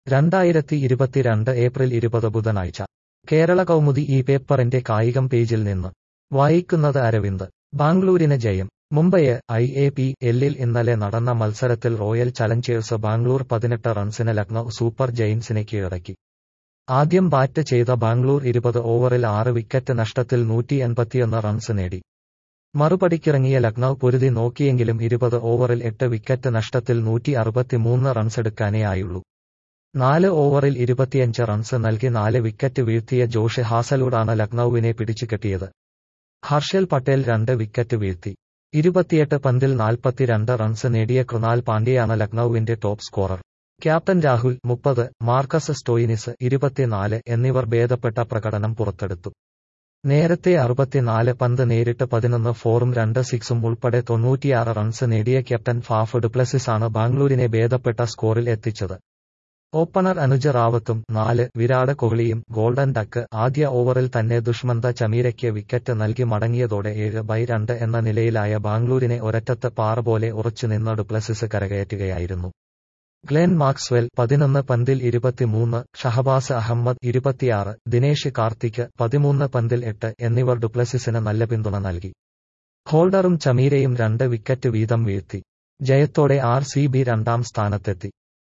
രണ്ടായിരത്തി ഇരുപത്തിരണ്ട് ഏപ്രിൽ ഇരുപത് ബുധനാഴ്ച കേരള കൗമുദി ഈ പേപ്പറിന്റെ കായികം പേജിൽ നിന്ന് വായിക്കുന്നത് അരവിന്ദ് ബാംഗ്ലൂരിന് ജയം മുംബൈയെ ഐ എ പി എല്ലിൽ ഇന്നലെ നടന്ന മത്സരത്തിൽ റോയൽ ചലഞ്ചേഴ്സ് ബാംഗ്ലൂർ പതിനെട്ട് റൺസിന് ലക്നൌ സൂപ്പർ ജയിൻസിനെ കീഴടക്കി ആദ്യം ബാറ്റ് ചെയ്ത ബാംഗ്ലൂർ ഇരുപത് ഓവറിൽ ആറ് വിക്കറ്റ് നഷ്ടത്തിൽ നൂറ്റി എൺപത്തിയൊന്ന് റൺസ് നേടി മറുപടിക്കിറങ്ങിയ ലക്നൌ പൊരുതി നോക്കിയെങ്കിലും ഇരുപത് ഓവറിൽ എട്ട് വിക്കറ്റ് നഷ്ടത്തിൽ നൂറ്റി അറുപത്തിമൂന്ന് റൺസെടുക്കാനേ ആയുള്ളൂ നാല് ഓവറിൽ ഇരുപത്തിയഞ്ച് റൺസ് നൽകി നാല് വിക്കറ്റ് വീഴ്ത്തിയ ജോഷ് ഹാസലൂഡാണ് ലക്നൌവിനെ പിടിച്ചുകെട്ടിയത് ഹർഷൽ പട്ടേൽ രണ്ട് വിക്കറ്റ് വീഴ്ത്തി ഇരുപത്തിയെട്ട് പന്തിൽ നാൽപ്പത്തിരണ്ട് റൺസ് നേടിയ കൃണാൽ പാണ്ഡ്യയാണ് ലക്നൌവിന്റെ ടോപ്പ് സ്കോറർ ക്യാപ്റ്റൻ രാഹുൽ മുപ്പത് മാർക്കസ് സ്റ്റോയിനിസ് ഇരുപത്തിനാല് എന്നിവർ ഭേദപ്പെട്ട പ്രകടനം പുറത്തെടുത്തു നേരത്തെ അറുപത്തിനാല് പന്ത് നേരിട്ട് പതിനൊന്ന് ഫോറും രണ്ട് സിക്സും ഉൾപ്പെടെ തൊണ്ണൂറ്റിയാറ് റൺസ് നേടിയ ക്യാപ്റ്റൻ ഫാഫ് ഡുപ്ലസിസാണ് ബാംഗ്ലൂരിനെ ഭേദപ്പെട്ട സ്കോറിൽ എത്തിച്ചത് ഓപ്പണർ അനുജ റാവത്തും നാല് വിരാട് കോഹ്ലിയും ഗോൾഡൻ ഡക്ക് ആദ്യ ഓവറിൽ തന്നെ ദുഷ്മന്ത ചമീരയ്ക്ക് വിക്കറ്റ് നൽകി മടങ്ങിയതോടെ ഏഴ് ബൈ രണ്ട് എന്ന നിലയിലായ ബാംഗ്ലൂരിനെ ഒരറ്റത്ത് പാറ പോലെ ഉറച്ചുനിന്ന ഡുപ്ലസിസ് കരകയറ്റുകയായിരുന്നു ഗ്ലെൻ മാക്സ്വെൽ പതിനൊന്ന് പന്തിൽ ഇരുപത്തിമൂന്ന് ഷഹബാസ് അഹമ്മദ് ഇരുപത്തിയാറ് ദിനേഷ് കാർത്തിക് പതിമൂന്ന് പന്തിൽ എട്ട് എന്നിവർ ഡുപ്ലസിസിന് നല്ല പിന്തുണ നൽകി ഹോൾഡറും ചമീരയും രണ്ട് വിക്കറ്റ് വീതം വീഴ്ത്തി ജയത്തോടെ ആർ സി ബി രണ്ടാം സ്ഥാനത്തെത്തി